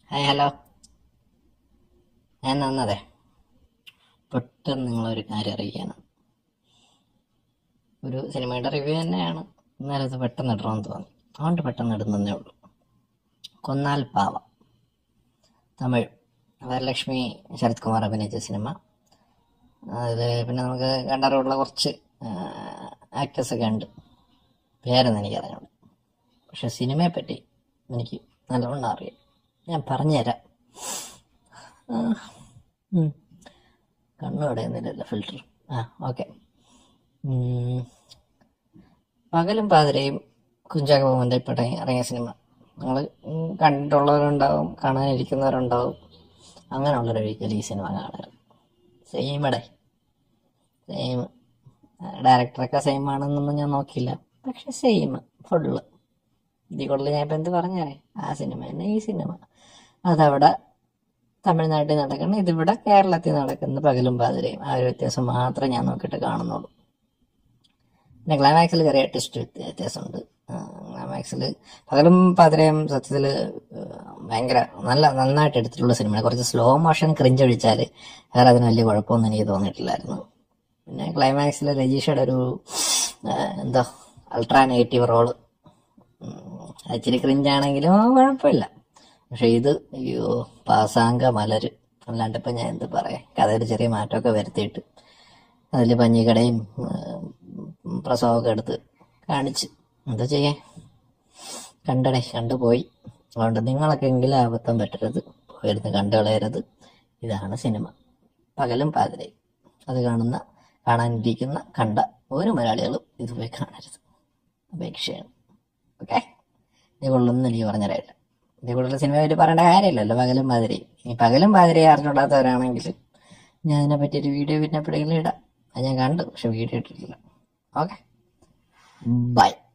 Hi hello ഞാൻ നന്നതെ പെട്ടെന്ന് നിങ്ങളൊരു കാര്യം അറിയിക്കാനാണ് ഒരു സിനിമയുടെ റിവ്യൂ തന്നെയാണ് എന്നാലും ഇത് പെട്ടെന്ന് ഇടണമെന്ന് തോന്നി അതുകൊണ്ട് പെട്ടെന്ന് ഇടുന്നതേ ഉള്ളൂ കൊന്നാൽ പാവ തമിഴ് വരലക്ഷ്മി ശരത് കുമാർ അഭിനയിച്ച സിനിമ അതിൽ പിന്നെ നമുക്ക് കണ്ടറിവുള്ള കുറച്ച് ആക്ടേഴ്സ് ഒക്കെ ഉണ്ട് പേരൊന്നും എനിക്ക് അറിഞ്ഞുള്ളൂ പക്ഷെ സിനിമയെ പറ്റി എനിക്ക് നല്ലവണ്ണം അറിയാം ഞാൻ പറഞ്ഞുതരാം ആ, ഉം. കണ്ണു അടയുന്നില്ലല്ലോ ഫിൽറ്റർ ആ ഓക്കെ പകലും പാതിരയും കുഞ്ചാക്ക ബോമന്റെ ഇപ്പം ഇറങ്ങിയ സിനിമ നിങ്ങൾ കണ്ടിട്ടുള്ളവരുണ്ടാവും കാണാനിരിക്കുന്നവരുണ്ടാവും അങ്ങനെയുള്ളവരൊരിക്കലും ഈ സിനിമ കാണരുത് സെയിമടെ സെയിം ഡയറക്ടറൊക്കെ സെയിം ആണെന്നൊന്നും ഞാൻ നോക്കിയില്ല പക്ഷെ സെയിം ഫുള്ള് ഇതിൽ കൂടുതൽ ഞാൻ ഇപ്പം എന്ത് പറഞ്ഞേ ആ സിനിമ തന്നെ ഈ സിനിമ അതവിടെ തമിഴ്നാട്ടിൽ നടക്കണം ഇതിവിടെ കേരളത്തിൽ നടക്കുന്ന പകലും പാതിരയും ആ ഒരു വ്യത്യാസം മാത്രമേ ഞാൻ നോക്കിയിട്ട് കാണുന്നുള്ളൂ പിന്നെ ക്ലൈമാക്സിൽ ചെറിയ ടെസ്റ്റ് വ്യത്യാസമുണ്ട് ക്ലൈമാക്സിൽ പകലും പാതിരയും സത്യത്തിൽ ഭയങ്കര നല്ല നന്നായിട്ട് എടുത്തിട്ടുള്ള സിനിമയാണ് കുറച്ച് സ്ലോ മോഷൻ ക്രിഞ്ച് ഒഴിച്ചാൽ വേറെ അതിന് വലിയ കുഴപ്പമൊന്നും എനിക്ക് തോന്നിയിട്ടില്ലായിരുന്നു പിന്നെ ക്ലൈമാക്സിൽ രജീഷയുടെ ഒരു ആ, എന്താ അൾട്രാ നെഗറ്റീവ് റോള് ഇച്ചിരി ക്രിഞ്ചാണെങ്കിലും കുഴപ്പമില്ല പക്ഷെ ഇത് അയ്യോ പാസാങ്ക മലര് അല്ലാണ്ട് ഇപ്പം ഞാൻ എന്ത് പറയാം കഥയിൽ ചെറിയ മാറ്റമൊക്കെ വരുത്തിയിട്ട് അതിൽ പഞ്ഞിക്കടയും ഉം, പ്രസവമൊക്കെ എടുത്ത് കാണിച്ച് എന്താ ചെയ്യാൻ കണ്ടടേ കണ്ടുപോയി അതുകൊണ്ട് നിങ്ങളൊക്കെ എങ്കിലും അബദ്ധം പറ്റരുത് പോയിരുന്ന് കണ്ടു കളയരുത് ഇതാണ് സിനിമ പകലും പാതിരയും അത് കാണുന്ന കാണാനിരിക്കുന്ന കണ്ട ഒരു മലയാളികളും ഇത് പോയി കാണരുത് അപേക്ഷയാണ് ഓക്കെ ഇത് കൊള്ളൊന്നും എനിക്ക് പറഞ്ഞുതരായില്ല ഇത് കൂടുതൽ സിനിമ പറ്റി പറയേണ്ട കാര്യമില്ലല്ലോ പകലും പാതിരയും ഈ പകലും പാതിരയും അറിഞ്ഞൂടാത്തവരാണെങ്കിൽ ഞാൻ അതിനെ പറ്റി ഒരു വീഡിയോ പിന്നെ എപ്പോഴെങ്കിലും ഇടാം അത് ഞാൻ കണ്ടു പക്ഷെ വീഡിയോ ഇട്ടിട്ടില്ല ഓക്കെ ബൈ